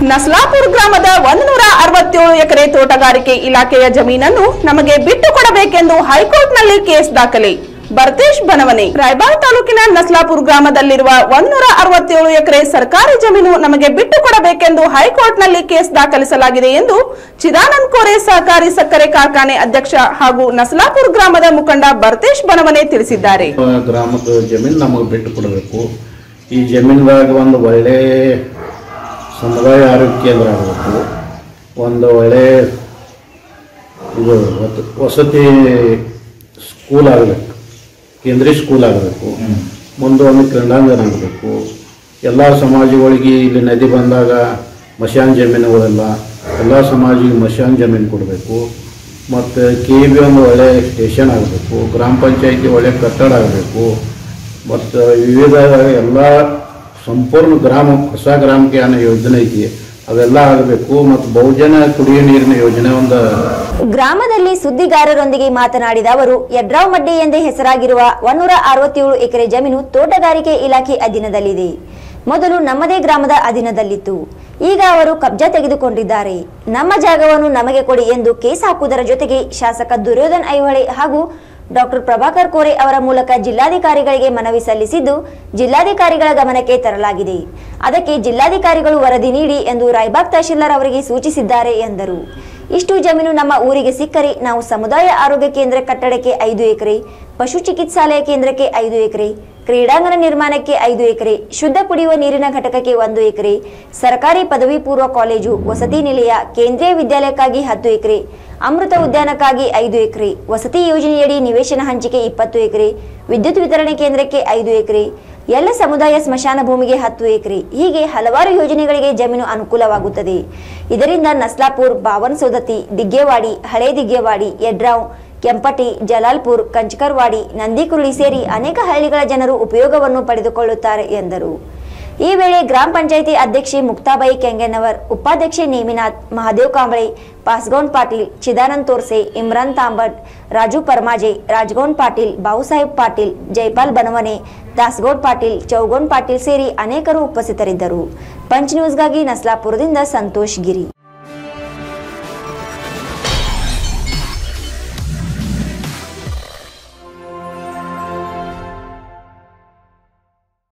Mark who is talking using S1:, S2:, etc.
S1: ನಸ್ಲಾಪುರ್ ಗ್ರಾಮದ ಒಂದೂರ ಅರವತ್ತೇಳು ಎಕರೆ ತೋಟಗಾರಿಕೆ ಇಲಾಖೆಯ ಜಮೀನನ್ನು ನಮಗೆ ಬಿಟ್ಟು ಕೊಡಬೇಕೆಂದು ಹೈಕೋರ್ಟ್ನಲ್ಲಿ ಕೇಸ್ ದಾಖಲೆ ಬರ್ತೇಶ್ ಬನವನೆ ರಾಯಬಾಗ್ ತಾಲೂಕಿನ ನಸ್ಲಾಪುರ್ ಗ್ರಾಮದಲ್ಲಿರುವ ಒಂದೂರ ಅರವತ್ತೇಳು ಎಕರೆ ಸರ್ಕಾರಿ ಜಮೀನು ನಮಗೆ ಬಿಟ್ಟು ಕೊಡಬೇಕೆಂದು ಹೈಕೋರ್ಟ್ನಲ್ಲಿ ಕೇಸ್ ದಾಖಲಿಸಲಾಗಿದೆ ಎಂದು ಚಿದಾನಂದ್ ಕೋರೆ ಸಹಕಾರಿ ಸಕ್ಕರೆ ಕಾರ್ಖಾನೆ ಅಧ್ಯಕ್ಷ ಹಾಗೂ ನಸ್ಲಾಪುರ್ ಗ್ರಾಮದ ಮುಖಂಡ ಬರ್ತೇಶ್ ಬನವನೆ ತಿಳಿಸಿದ್ದಾರೆ
S2: ಗ್ರಾಮದ ಜಮೀನು ನಮಗೆ ಬಿಟ್ಟು ಕೊಡಬೇಕು ಈ ಜಮೀನ್ದಾಗ ಒಂದು ಒಳ್ಳೆ ಸಮುದಾಯ ಆರೋಗ್ಯ ಕೇಂದ್ರ ಆಗಬೇಕು ಒಂದು ಒಳ್ಳೆ ಇದು ವತ್- ವಸತಿ ಸ್ಕೂಲ್ ಆಗಬೇಕು ಕೇಂದ್ರೀಯ ಸ್ಕೂಲ್ ಆಗಬೇಕು ಮುಂದೆ ಒಂದು ಕ್ರೀಡಾಂಗಣ ಆಗಬೇಕು ಎಲ್ಲ ಸಮಾಜಗಳಿಗೆ ಇಲ್ಲಿ ನದಿ ಬಂದಾಗ ಮಶಾನ್ ಜಮೀನುಗಳೆಲ್ಲ ಎಲ್ಲ ಸಮಾಜಿಗೆ ಮಶಾನ್ ಜಮೀನು ಕೊಡಬೇಕು ಮತ್ತು ಕೆ ಬಿ ಒಂದು ಒಳ್ಳೆ ಸ್ಟೇಷನ್ ಆಗಬೇಕು ಗ್ರಾಮ ಪಂಚಾಯತಿ ಒಳ್ಳೆ ಕಟ್ಟಡ ಆಗಬೇಕು ಮತ್ತು ವಿವಿಧ ಎಲ್ಲ ಸಂಪೂರ್ಣ ಗ್ರಾಮ ಹೊಸ ಗ್ರಾಮಕ್ಕೆ ಅನ್ನೋ ಯೋಜನೆ ಐತಿ ಅವೆಲ್ಲ ಆಗಬೇಕು ಮತ್ತು ಬಹುಜನ ಕುಡಿಯುವ ನೀರಿನ ಯೋಜನೆ ಒಂದು
S3: ಗ್ರಾಮದಲ್ಲಿ ಸುದ್ದಿಗಾರರೊಂದಿಗೆ ಮಾತನಾಡಿದ ಅವರು ಯಡ್ರಾವ್ ಮಡ್ಡಿ ಎಂದೇ ಹೆಸರಾಗಿರುವ ಒನ್ನೂರ ಅರವತ್ತೇಳು ಎಕರೆ ಜಮೀನು ತೋಟಗಾರಿಕೆ ಇಲಾಖೆ ಅಧೀನದಲ್ಲಿದೆ ಮೊದಲು ನಮ್ಮದೇ ಗ್ರಾಮದ ಅಧೀನದಲ್ಲಿತ್ತು ಈಗ ಅವರು ಕಬ್ಜಾ ತೆಗೆದುಕೊಂಡಿದ್ದಾರೆ ನಮ್ಮ ಜಾಗವನ್ನು ನಮಗೆ ಕೊಡಿ ಎಂದು ಕೇಸ್ ಹಾಕುವುದರ ಜೊತೆಗೆ ಶಾಸಕ ದುರ್ಯೋಧನ್ ಐಹೊಳೆ ಹಾಗೂ ಡಾಕ್ಟರ್ ಪ್ರಭಾಕರ್ ಕೋರೆ ಅವರ ಮೂಲಕ ಜಿಲ್ಲಾಧಿಕಾರಿಗಳಿಗೆ ಮನವಿ ಸಲ್ಲಿಸಿದ್ದು ಜಿಲ್ಲಾಧಿಕಾರಿಗಳ ಗಮನಕ್ಕೆ ತರಲಾಗಿದೆ ಅದಕ್ಕೆ ಜಿಲ್ಲಾಧಿಕಾರಿಗಳು ವರದಿ ನೀಡಿ ಎಂದು ರಾಯಬಾಗ್ ತಹಶೀಲ್ದಾರ್ ಅವರಿಗೆ ಸೂಚಿಸಿದ್ದಾರೆ ಎಂದರು ಇಷ್ಟು ಜಮೀನು ನಮ್ಮ ಊರಿಗೆ ಸಿಕ್ಕರೆ ನಾವು ಸಮುದಾಯ ಆರೋಗ್ಯ ಕೇಂದ್ರ ಕಟ್ಟಡಕ್ಕೆ ಐದು ಎಕರೆ ಪಶು ಚಿಕಿತ್ಸಾಲಯ ಕೇಂದ್ರಕ್ಕೆ ಐದು ಎಕರೆ ಕ್ರೀಡಾಂಗಣ ನಿರ್ಮಾಣಕ್ಕೆ ಐದು ಎಕರೆ ಶುದ್ಧ ಕುಡಿಯುವ ನೀರಿನ ಘಟಕಕ್ಕೆ ಒಂದು ಎಕರೆ ಸರ್ಕಾರಿ ಪದವಿ ಪೂರ್ವ ಕಾಲೇಜು ವಸತಿ ನಿಲಯ ಕೇಂದ್ರೀಯ ವಿದ್ಯಾಲಯಕ್ಕಾಗಿ ಹತ್ತು ಎಕರೆ ಅಮೃತ ಉದ್ಯಾನಕ್ಕಾಗಿ ಐದು ಎಕರೆ ವಸತಿ ಯೋಜನೆಯಡಿ ನಿವೇಶನ ಹಂಚಿಕೆ ಇಪ್ಪತ್ತು ಎಕರೆ ವಿದ್ಯುತ್ ವಿತರಣೆ ಕೇಂದ್ರಕ್ಕೆ ಐದು ಎಕರೆ ಎಲ್ಲ ಸಮುದಾಯ ಸ್ಮಶಾನ ಭೂಮಿಗೆ ಹತ್ತು ಎಕರೆ ಹೀಗೆ ಹಲವಾರು ಯೋಜನೆಗಳಿಗೆ ಜಮೀನು ಅನುಕೂಲವಾಗುತ್ತದೆ ಇದರಿಂದ ನಸ್ಲಾಪುರ್ ಬಾವನ್ ಸೋದತಿ ದಿಗ್ಗೇವಾಡಿ ಹಳೆ ದಿಗ್ಗೇವಾಡಿ ಯಡ್ರಾವ್ ಕೆಂಪಟಿ ಜಲಾಲ್ಪುರ್ ಕಂಚಕರ್ವಾಡಿ ನಂದಿಕುರುಳಿ ಸೇರಿ ಅನೇಕ ಹಳ್ಳಿಗಳ ಜನರು ಉಪಯೋಗವನ್ನು ಪಡೆದುಕೊಳ್ಳುತ್ತಾರೆ ಎಂದರು ಈ ವೇಳೆ ಗ್ರಾಮ ಪಂಚಾಯಿತಿ ಅಧ್ಯಕ್ಷೆ ಮುಕ್ತಾಬಾಯಿ ಕೆಂಗನ್ನವರ್ ಉಪಾಧ್ಯಕ್ಷೆ ನೇಮಿನಾಥ್ ಮಹಾದೇವ್ ಕಾಂಬಳೆ ಪಾಸ್ಗೌನ್ ಪಾಟೀಲ್ ಚಿದಾನಂದ್ ತೋರ್ಸೆ ಇಮ್ರಾನ್ ತಾಂಬಟ್ ರಾಜು ಪರ್ಮಾಜೆ ರಾಜಗೌನ್ ಪಾಟೀಲ್ ಬಾವುಸಾಹೇಬ್ ಪಾಟೀಲ್ ಜೈಪಾಲ್ ಬನವನೆ ದಾಸ್ಗೌಡ್ ಪಾಟೀಲ್ ಚೌಗೋನ್ ಪಾಟೀಲ್ ಸೇರಿ ಅನೇಕರು ಉಪಸ್ಥಿತರಿದ್ದರು ಪಂಚ್ ನ್ಯೂಸ್ಗಾಗಿ ನಸ್ಲಾಪುರದಿಂದ ಸಂತೋಷ್ ಗಿರಿ